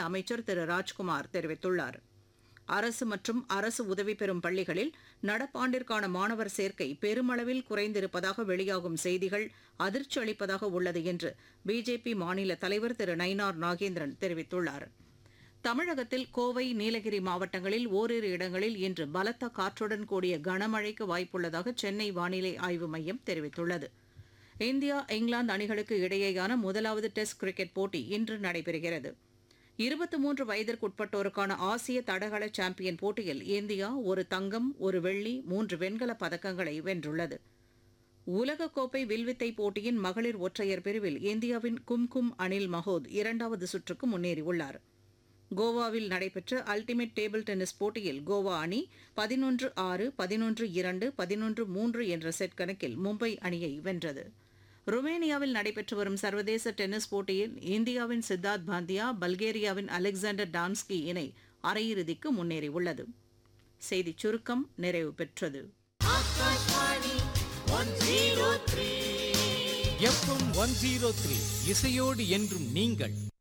அமைச்சர் திரு ராஜ்குமார் தெரிவித்துள்ளார் அரசு மற்றும் அரசு உதவி பெறும் பள்ளிகளில் நடப்பாண்டிற்கான மாணவர் சேர்க்கை பெருமளவில் குறைந்திருப்பதாக வெளியாகும் செய்திகள் அதிர்ச்சி அளிப்பதாக உள்ளது என்று பிஜேபி மாநில தலைவர் திரு நயினார் நாகேந்திரன் தெரிவித்துள்ளார் தமிழகத்தில் கோவை நீலகிரி மாவட்டங்களில் ஓரிரு இடங்களில் இன்று பலத்த காற்றுடன் கூடிய கனமழைக்கு வாய்ப்புள்ளதாக சென்னை வானிலை ஆய்வு மையம் தெரிவித்துள்ளது இந்தியா இங்கிலாந்து அணிகளுக்கு இடையேயான முதலாவது டெஸ்ட் கிரிக்கெட் போட்டி இன்று நடைபெறுகிறது இருபத்தி மூன்று வயதிற்குட்பட்டோருக்கான ஆசிய தடகள சாம்பியன் போட்டியில் இந்தியா ஒரு தங்கம் ஒரு வெள்ளி மூன்று வெண்கலப் பதக்கங்களை வென்றுள்ளது உலகக்கோப்பை வில்வித்தை போட்டியின் மகளிர் ஒற்றையர் பிரிவில் இந்தியாவின் கும்கும் அனில் மஹோத் இரண்டாவது சுற்றுக்கு முன்னேறியுள்ளார் கோவாவில் நடைபெற்ற அல்டிமேட் டேபிள் டென்னிஸ் போட்டியில் கோவா அணி பதினொன்று ஆறு பதினொன்று இரண்டு பதினொன்று மூன்று என்ற செட் கணக்கில் மும்பை அணியை வென்றது ருமேனியாவில் நடைபெற்று வரும் சர்வதேச டென்னிஸ் போட்டியில் இந்தியாவின் சித்தார்த் பாந்தியா பல்கேரியாவின் அலெக்சாண்டர் டான்ஸ்கி இணை அரையிறுதிக்கு முன்னேறியுள்ளது செய்திச் சுருக்கம் நிறைவு பெற்றது எஃப்எம் ஒன் ஜீரோ த்ரீ இசையோடு என்றும் நீங்கள்